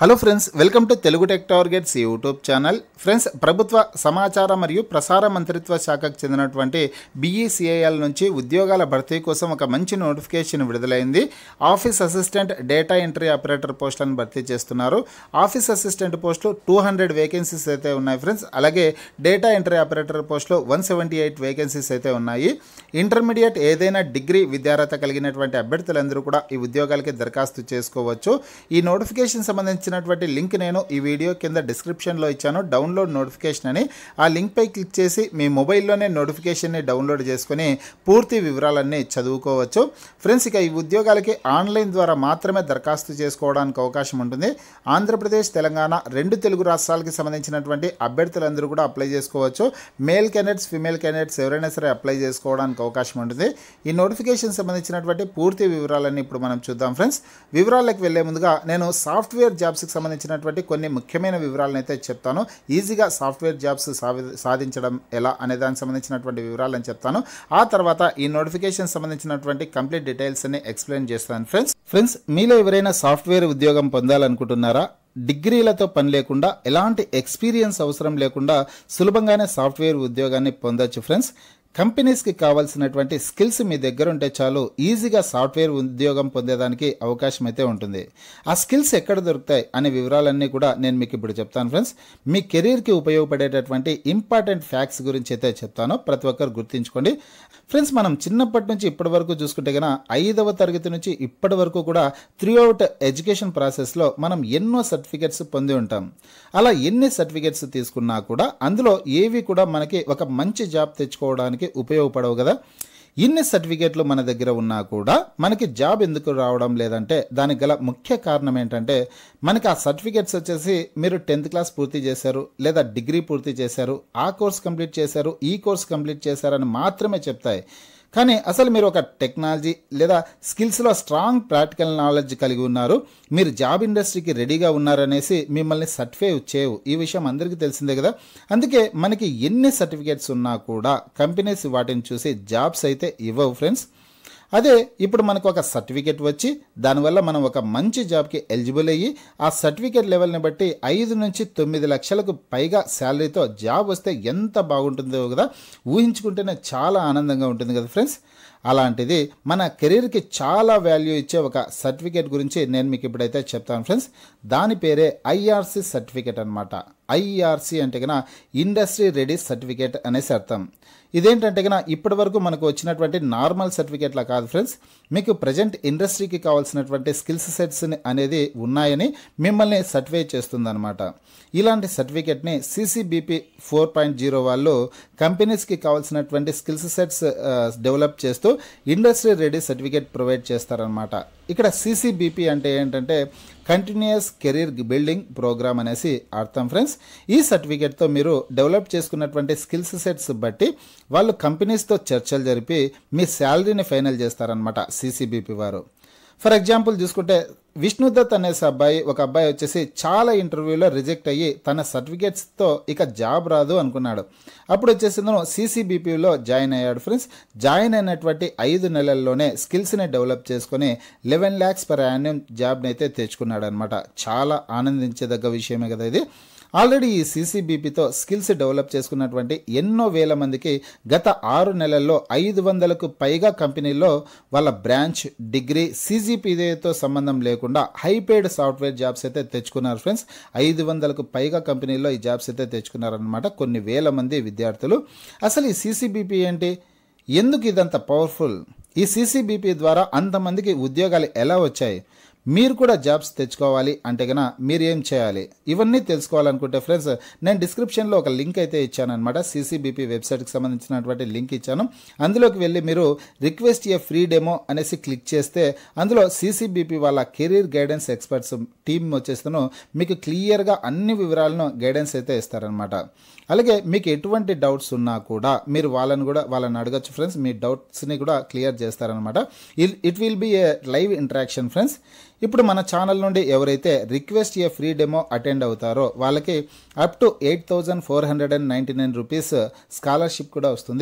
hello friends welcome to Telugu tech targets YouTube channel friends ప్రభుత్వ సమాచార మరియు ప్రసార మంత్రిత్వ శాఖకు చెందినటువంటి బీఈసీఐఎల్ నుంచి ఉద్యోగాల భర్తీ కోసం ఒక మంచి నోటిఫికేషన్ విడుదలైంది office assistant data entry operator పోస్టులను భర్తీ చేస్తున్నారు ఆఫీస్ అసిస్టెంట్ పోస్టులు టూ హండ్రెడ్ వేకెన్సీస్ అయితే ఉన్నాయి ఫ్రెండ్స్ అలాగే డేటా ఎంట్రీ ఆపరేటర్ పోస్టులు వన్ సెవెంటీ ఎయిట్ వేకెన్సీస్ అయితే ఉన్నాయి ఇంటర్మీడియట్ ఏదైనా డిగ్రీ విద్యార్హత కలిగినటువంటి అభ్యర్థులందరూ కూడా ఈ ఉద్యోగాలకి దరఖాస్తు చేసుకోవచ్చు ఈ నోటిఫికేషన్ సంబంధించినటువంటి లింక్ నేను ఈ వీడియో కింద డిస్క్రిప్షన్లో ఇచ్చాను డౌన్లోడ్ నోటిఫికేషన్ అని ఆ లింక్పై క్లిక్ చేసి మీ మొబైల్లోనే నోటిఫికేషన్ని డౌన్లోడ్ చేసుకొని పూర్తి వివరాలన్నీ చదువుకోవచ్చు ఫ్రెండ్స్ ఇక ఈ ఉద్యోగాలకి ఆన్లైన్ ద్వారా మాత్రమే దరఖాస్తు చేసుకోవడానికి అవకాశం ఉంటుంది ఆంధ్రప్రదేశ్ తెలంగాణ రెండు తెలుగు రాష్ట్రాలకి సంబంధించినటువంటి అభ్యర్థులందరూ కూడా అప్లై చేసుకోవచ్చు మేల్ క్యాండిడేట్స్ ఫిమేల్ క్యాండిడేట్స్ ఎవరైనా సరే అప్లై చేసుకోవడానికి అవకాశం ఉంటుంది ఈ నోటిఫికేషన్ సంబంధించినటువంటి పూర్తి వివరాలన్నీ ఇప్పుడు మనం చూద్దాం ఫ్రెండ్స్ వివరాలకు వెళ్లే ముందుగా నేను సాఫ్ట్వేర్ జాబ్స్కి సంబంధించినటువంటి కొన్ని ముఖ్యమైన వివరాలను అయితే చెప్తాను ఈజీగా సాఫ్ట్వేర్ జాబ్స్ సావి- సాధించడం ఎలా అనే దానికి సంబంధించినటువంటి వివరాలను చెప్తాను ఆ తర్వాత ఈ నోటిఫికేషన్ సంబంధించినటువంటి కంప్లీట్ డీటెయిల్స్ అన్ని ఎక్స్ప్లెయిన్ చేస్తాను ఫ్రెండ్స్ ఫ్రెండ్స్ మీలో ఎవరైనా సాఫ్ట్వేర్ ఉద్యోగం పొందాలనుకుంటున్నారా డిగ్రీలతో పని లేకుండా ఎలాంటి ఎక్స్పీరియన్స్ అవసరం లేకుండా సులభంగానే సాఫ్ట్వేర్ ఉద్యోగాన్ని పొందొచ్చు ఫ్రెండ్స్ కంపెనీస్కి కావాల్సినటువంటి స్కిల్స్ మీ దగ్గర ఉంటే చాలు ఈజీగా సాఫ్ట్వేర్ ఉద్యోగం పొందేదానికి అవకాశం అయితే ఉంటుంది ఆ స్కిల్స్ ఎక్కడ దొరుకుతాయి అనే వివరాలన్నీ కూడా నేను మీకు ఇప్పుడు చెప్తాను ఫ్రెండ్స్ మీ కెరీర్కి ఉపయోగపడేటటువంటి ఇంపార్టెంట్ ఫ్యాక్ట్స్ గురించి అయితే చెప్తాను ప్రతి ఒక్కరు గుర్తుంచుకోండి ఫ్రెండ్స్ మనం చిన్నప్పటి నుంచి ఇప్పటి వరకు చూసుకుంటే కనుక ఐదవ తరగతి నుంచి ఇప్పటి వరకు కూడా త్రూ అవుట్ ఎడ్యుకేషన్ ప్రాసెస్లో మనం ఎన్నో సర్టిఫికెట్స్ పొంది ఉంటాం అలా ఎన్ని సర్టిఫికెట్స్ తీసుకున్నా కూడా అందులో ఏవి కూడా మనకి ఒక మంచి జాబ్ తెచ్చుకోవడానికి ఉపయోగపడవు కదా ఇన్ని సర్టిఫికేట్లు మన దగ్గర ఉన్నా కూడా మనకి జాబ్ ఎందుకు రావడం లేదంటే దానికి గల ముఖ్య కారణం ఏంటంటే మనకి ఆ సర్టిఫికేట్స్ వచ్చేసి మీరు టెన్త్ క్లాస్ పూర్తి చేశారు లేదా డిగ్రీ పూర్తి చేశారు ఆ కోర్స్ కంప్లీట్ చేశారు ఈ కోర్స్ కంప్లీట్ చేశారని మాత్రమే చెప్తాయి కానీ అసలు మీరు ఒక టెక్నాలజీ లేదా స్కిల్స్లో స్ట్రాంగ్ ప్రాక్టికల్ నాలెడ్జ్ కలిగి ఉన్నారు మీరు జాబ్ ఇండస్ట్రీకి రెడీగా ఉన్నారనేసి మిమ్మల్ని సర్టిఫై చేయవు ఈ విషయం అందరికీ తెలిసిందే కదా అందుకే మనకి ఎన్ని సర్టిఫికేట్స్ ఉన్నా కూడా కంపెనీస్ వాటిని చూసి జాబ్స్ అయితే ఇవ్వవు ఫ్రెండ్స్ అదే ఇప్పుడు మనకు ఒక సర్టిఫికేట్ వచ్చి దానివల్ల మనం ఒక మంచి జాబ్కి ఎలిజిబుల్ అయ్యి ఆ సర్టిఫికేట్ లెవెల్ని బట్టి ఐదు నుంచి తొమ్మిది లక్షలకు పైగా శాలరీతో జాబ్ వస్తే ఎంత బాగుంటుందో కదా ఊహించుకుంటేనే చాలా ఆనందంగా ఉంటుంది కదా ఫ్రెండ్స్ అలాంటిది మన కెరీర్కి చాలా వాల్యూ ఇచ్చే ఒక సర్టిఫికేట్ గురించి నేను మీకు ఇప్పుడైతే చెప్తాను ఫ్రెండ్స్ దాని పేరే ఐఆర్సి సర్టిఫికేట్ అనమాట ఐఆర్సి అంటే కన్నా ఇండస్ట్రీ రెడీ సర్టిఫికేట్ అనేసి అర్థం ఇదేంటంటే కన్నా ఇప్పటి వరకు మనకు వచ్చినటువంటి నార్మల్ సర్టిఫికేట్లా కాదు ఫ్రెండ్స్ మీకు ప్రజెంట్ ఇండస్ట్రీకి కావాల్సినటువంటి స్కిల్స్ సెట్స్ అనేది ఉన్నాయని మిమ్మల్ని సర్టిఫై చేస్తుందన్నమాట ఇలాంటి సర్టిఫికేట్ని సిసిబిపి ఫోర్ పాయింట్ జీరో వాళ్ళు కంపెనీస్కి కావాల్సినటువంటి స్కిల్స్ సెట్స్ డెవలప్ చేస్తూ ఇండస్ట్రీ రెడీ సర్టిఫికేట్ ప్రొవైడ్ చేస్తారనమాట ఇక్కడ సిసిబిపి అంటే ఏంటంటే కంటిన్యూస్ కెరీర్ బిల్డింగ్ ప్రోగ్రామ్ అనేసి అర్థం ఫ్రెండ్స్ ఈ సర్టిఫికేట్తో మీరు డెవలప్ చేసుకున్నటువంటి స్కిల్స్ సెట్స్ బట్టి వాళ్ళు కంపెనీస్తో చర్చలు జరిపి మీ శాలరీని ఫైనల్ చేస్తారనమాట సిసిబిపి వారు ఫర్ ఎగ్జాంపుల్ చూసుకుంటే విష్ణుదత్ అనేసి అబ్బాయి ఒక అబ్బాయి వచ్చేసి చాలా ఇంటర్వ్యూలో రిజెక్ట్ అయ్యి తన సర్టిఫికేట్స్తో ఇక జాబ్ రాదు అనుకున్నాడు అప్పుడు వచ్చేసి తను సీసీబీపీలో జాయిన్ అయ్యాడు ఫ్రెండ్స్ జాయిన్ అయినటువంటి ఐదు నెలల్లోనే స్కిల్స్ని డెవలప్ చేసుకొని లెవెన్ ల్యాక్స్ పర్ యాన్యం జాబ్ని అయితే తెచ్చుకున్నాడు అనమాట చాలా ఆనందించదగ్గ విషయమే కదా ఇది ఆల్రెడీ ఈ సీసీబీపీతో స్కిల్స్ డెవలప్ చేసుకున్నటువంటి ఎన్నో వేల మందికి గత ఆరు నెలల్లో ఐదు వందలకు పైగా కంపెనీల్లో వాళ్ళ బ్రాంచ్ డిగ్రీ సీజీపీతో సంబంధం లేకుండా హైపేడ్ సాఫ్ట్వేర్ జాబ్స్ అయితే తెచ్చుకున్నారు ఫ్రెండ్స్ ఐదు వందలకు పైగా కంపెనీల్లో ఈ జాబ్స్ అయితే తెచ్చుకున్నారనమాట కొన్ని వేల మంది విద్యార్థులు అసలు ఈ సీసీబీపీ ఏంటి ఎందుకు ఇదంత పవర్ఫుల్ ఈ సీసీబీపీ ద్వారా అంతమందికి ఉద్యోగాలు ఎలా వచ్చాయి మీరు కూడా జాబ్స్ తెచ్చుకోవాలి అంటే కనుక మీరు ఏం చేయాలి ఇవన్నీ తెలుసుకోవాలనుకుంటే ఫ్రెండ్స్ నేను డిస్క్రిప్షన్లో ఒక లింక్ అయితే ఇచ్చాను అనమాట సీసీబీపీ వెబ్సైట్కి సంబంధించినటువంటి లింక్ ఇచ్చాను అందులోకి వెళ్ళి మీరు రిక్వెస్ట్ ఏ ఫ్రీ డెమో అనేసి క్లిక్ చేస్తే అందులో సీసీబీపీ వాళ్ళ కెరీర్ గైడెన్స్ ఎక్స్పర్ట్స్ టీమ్ వచ్చేస్తాను మీకు క్లియర్గా అన్ని వివరాలను గైడెన్స్ అయితే ఇస్తారనమాట అలాగే మీకు ఎటువంటి డౌట్స్ ఉన్నా కూడా మీరు వాళ్ళని కూడా వాళ్ళని అడగచ్చు ఫ్రెండ్స్ మీ డౌట్స్ని కూడా క్లియర్ చేస్తారనమాట it will be a live interaction friends ఇప్పుడు మన ఛానల్ నుండి ఎవరైతే request a free demo attend అవుతారో వాళ్ళకి up to eight thousand four hundred and ninety nine rupees scholarship కూడా వస్తుంది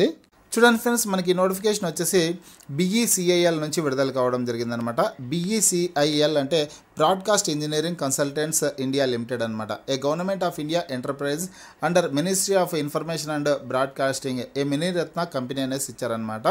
చూడండి ఫ్రెండ్స్ మనకి నోటిఫికేషన్ వచ్చేసి బిఈసిఐఎల్ నుంచి విడుదల కావడం జరిగిందనమాట బిఈసిఐఎల్ అంటే broadcast engineering consultants India limited అనమాట a government of India enterprise under ministry of information and broadcasting a Miniratna company అనేసి ఇచ్చారనమాట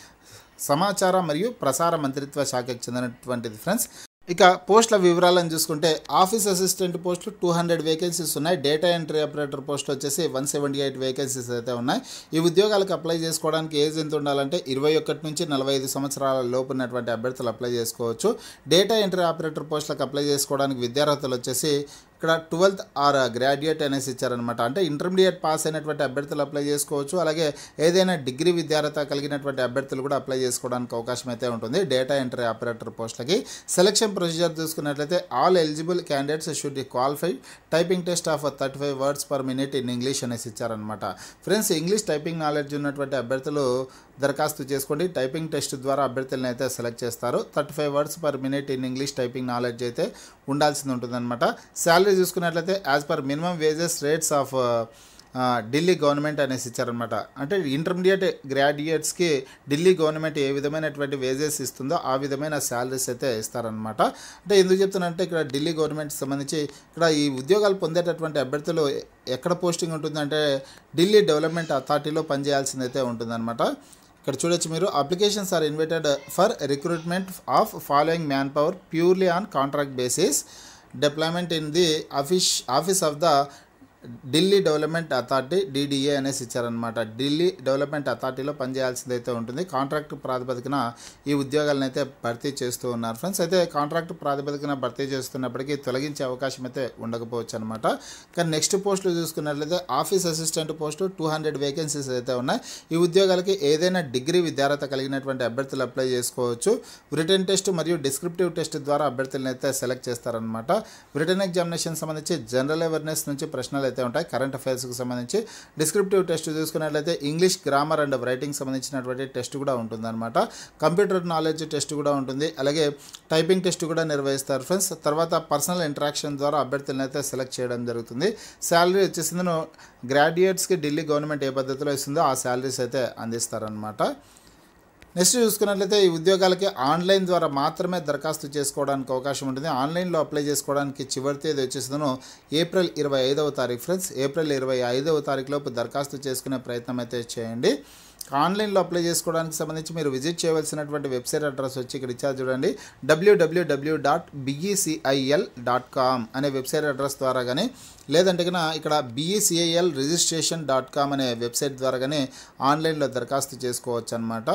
సమాచార మరియు ప్రసార మంత్రిత్వ శాఖకు చెందినటువంటిది ఫ్రెండ్స్ ఇక పోస్టుల వివరాలను చూసుకుంటే ఆఫీస్ అసిస్టెంట్ పోస్టులు టూ హండ్రెడ్ వేకెన్సీస్ ఉన్నాయి డేటా ఎంట్రీ ఆపరేటర్ పోస్టులు వచ్చేసి వన్ సెవెంటీ ఎయిట్ వేకెన్సీస్ అయితే ఉన్నాయి ఈ ఉద్యోగాలకు అప్లై చేసుకోవడానికి ఏజ్ ఎంత ఉండాలంటే ఇరవై ఒకటి నుంచి నలభై ఐదు సంవత్సరాల లోపు ఉన్నటువంటి అభ్యర్థులు అప్లై చేసుకోవచ్చు డేటా ఎంట్రీ ఆపరేటర్ పోస్టులకు అప్లై చేసుకోవడానికి విద్యార్హతలు వచ్చేసి ఇక్కడ ట్వెల్త్ ఆర్ గ్రాడ్యుయేట్ అనేసి ఇచ్చారనమాట అంటే ఇంటర్మీడియట్ పాస్ అయినటువంటి అభ్యర్థులు అప్లై చేసుకోవచ్చు అలాగే ఏదైనా డిగ్రీ విద్యార్హత కలిగినటువంటి అభ్యర్థులు కూడా అప్లై చేసుకోవడానికి అవకాశం అయితే ఉంటుంది డేటా ఎంట్రీ ఆపరేటర్ పోస్టులకి సెలక్షన్ ప్రొసీజర్ చూసుకున్నట్లయితే all eligible candidates should qualify typing test of thirty five words per minute in English అనేసి ఇచ్చారనమాట ఫ్రెండ్స్ ఇంగ్లీష్ టైపింగ్ నాలెడ్జ్ ఉన్నటువంటి అభ్యర్థులు దరఖాస్తు చేసుకోండి టైపింగ్ టెస్ట్ ద్వారా అభ్యర్థులను అయితే సెలెక్ట్ చేస్తారు thirty five words per minute in English typing knowledge అయితే ఉండాల్సింది ఉంటుందన్నమాట శాలరీ చూసుకున్నట్లయితే as per minimum wages rates of Delhi government అనేసి ఇచ్చారనమాట అంటే ఇంటర్మీడియట్ గ్రాడ్యుయేట్స్కి ఢిల్లీ గవర్నమెంట్ ఏ విధమైనటువంటి వేజెస్ ఇస్తుందో ఆ విధమైన శాలరీస్ అయితే ఇస్తారనమాట అంటే ఎందుకు చెప్తున్నానంటే ఇక్కడ ఢిల్లీ గవర్నమెంట్ సంబంధించి ఇక్కడ ఈ ఉద్యోగాలు పొందేటటువంటి అభ్యర్థులు ఎక్కడ పోస్టింగ్ ఉంటుందంటే ఢిల్లీ డెవలప్మెంట్ అథారిటీలో పనిచేయాల్సిందైతే ఉంటుందన్నమాట ఇక్కడ చూడొచ్చు మీరు applications are invited for recruitment of following man power purely on contract basis deployment in the office office of the Delhi development authority DDA అనేసి ఇచ్చారనమాట ఢిల్లీ డెవలప్మెంట్ అథారిటీలో పనిచేయాల్సిందైతే ఉంటుంది కాంట్రాక్ట్ ప్రాతిపదికన ఈ ఉద్యోగాలను అయితే భర్తీ చేస్తూ ఉన్నారు ఫ్రెండ్స్ అయితే కాంట్రాక్ట్ ప్రాతిపదికన భర్తీ చేస్తున్నప్పటికీ తొలగించే అవకాశం అయితే ఉండకపోవచ్చు అనమాట కానీ నెక్స్ట్ పోస్టులు చూసుకున్నట్లయితే office assistant post two hundred vacancies అయితే ఉన్నాయి ఈ ఉద్యోగాలకి ఏదైనా డిగ్రీ విద్యార్హత కలిగినటువంటి అభ్యర్థులు అప్లై చేసుకోవచ్చు రిటర్న్ టెస్ట్ మరియు డిస్క్రిప్టివ్ టెస్ట్ ద్వారా అభ్యర్థులను అయితే సెలెక్ట్ చేస్తారనమాట రిటర్న్ ఎగ్జామినేషన్ సంబంధించి జనరల్ అవేర్నెస్ నుంచి ప్రశ్నలు అయితే ఉంటాయి కరెంట్ అఫైర్స్కి సంబంధించి డిస్క్రిప్టివ్ టెస్ట్ చూసుకున్నట్లయితే ఇంగ్లీష్ గ్రామర్ అండ్ రైటింగ్ సంబంధించినటువంటి టెస్ట్ కూడా ఉంటుందన్నమాట కంప్యూటర్ నాలెడ్జ్ టెస్ట్ కూడా ఉంటుంది అలాగే టైపింగ్ టెస్ట్ కూడా నిర్వహిస్తారు ఫ్రెండ్స్ తర్వాత పర్సనల్ ఇంటరాక్షన్ ద్వారా అభ్యర్థులను అయితే సెలెక్ట్ చేయడం జరుగుతుంది శాలరీ వచ్చేసింది గ్రాడ్యుయేట్స్కి ఢిల్లీ గవర్నమెంట్ ఏ పద్ధతిలో ఇస్తుందో ఆ శాలరీస్ అయితే అందిస్తారనమాట నెక్స్ట్ చూసుకున్నట్లయితే ఈ ఉద్యోగాలకి ఆన్లైన్ ద్వారా మాత్రమే దరఖాస్తు చేసుకోవడానికి అవకాశం ఉంటుంది ఆన్లైన్లో అప్లై చేసుకోవడానికి చివరి తేదీ వచ్చేసిందను ఏప్రిల్ ఇరవై ఐదవ తారీఖు ఫ్రెండ్స్ ఏప్రిల్ ఇరవై ఐదవ తారీఖు లోపు దరఖాస్తు చేసుకునే ప్రయత్నం అయితే చేయండి ఆన్లైన్లో అప్లై చేసుకోవడానికి సంబంధించి మీరు విజిట్ చేయవలసినటువంటి వెబ్సైట్ అడ్రస్ వచ్చి ఇక్కడ ఇచ్చారు చూడండి WWW dot BECIL dot com అనే వెబ్సైట్ అడ్రస్ ద్వారా కానీ లేదంటే కన్నా ఇక్కడ బిఈసిఐఎల్ రిజిస్ట్రేషన్ డాట్ కామ్ అనే వెబ్సైట్ ద్వారా కానీ ఆన్లైన్లో దరఖాస్తు చేసుకోవచ్చు అనమాట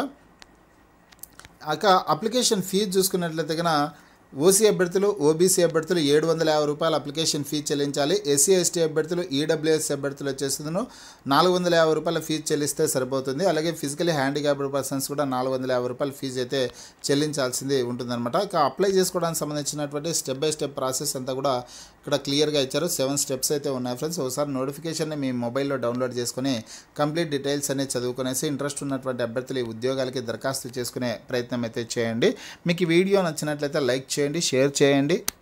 అక అప్లికేషన్ ఫీజు చూసుకున్నట్లయితే కనుక ఓసీ అభ్యర్థులు ఓబీసీ అభ్యర్థులు ఏడు వందల యాభై రూపాయల అప్లికేషన్ ఫీ చెల్లించాలి ఎస్సీ ఎస్టీ అభ్యర్థులు ఈడబ్ల్యూఎస్ అభ్యర్థులు వచ్చేసిందను నాలుగు వందల యాభై రూపాయల ఫీజు చెల్లిస్తే సరిపోతుంది అలాగే ఫిజికలీ హ్యాండిక్యాప్డ్ పర్సన్స్ కూడా నాలుగు వందల యాభై రూపాయల ఫీజు అయితే చెల్లించాల్సింది ఉంటుందన్నమాట ఇక అప్లై చేసుకోవడానికి సంబంధించినటువంటి స్టెప్ బై స్టెప్ ప్రాసెస్ అంతా కూడా ఇక్కడ క్లియర్గా ఇచ్చారు సెవెన్ స్టెప్స్ అయితే ఉన్నాయి ఫ్రెండ్స్ ఒకసారి నోటిఫికేషన్ని మీ మొబైల్లో డౌన్లోడ్ చేసుకుని కంప్లీట్ డీటెయిల్స్ అనేది చదువుకునేసి ఇంట్రెస్ట్ ఉన్నటువంటి అభ్యర్థులు ఈ ఉద్యోగాలకి దరఖాస్తు చేసుకునే ప్రయత్నం అయితే చేయండి మీకు ఈ వీడియో నచ్చినట్లయితే లైక్ చేయండి షేర్ చేయండి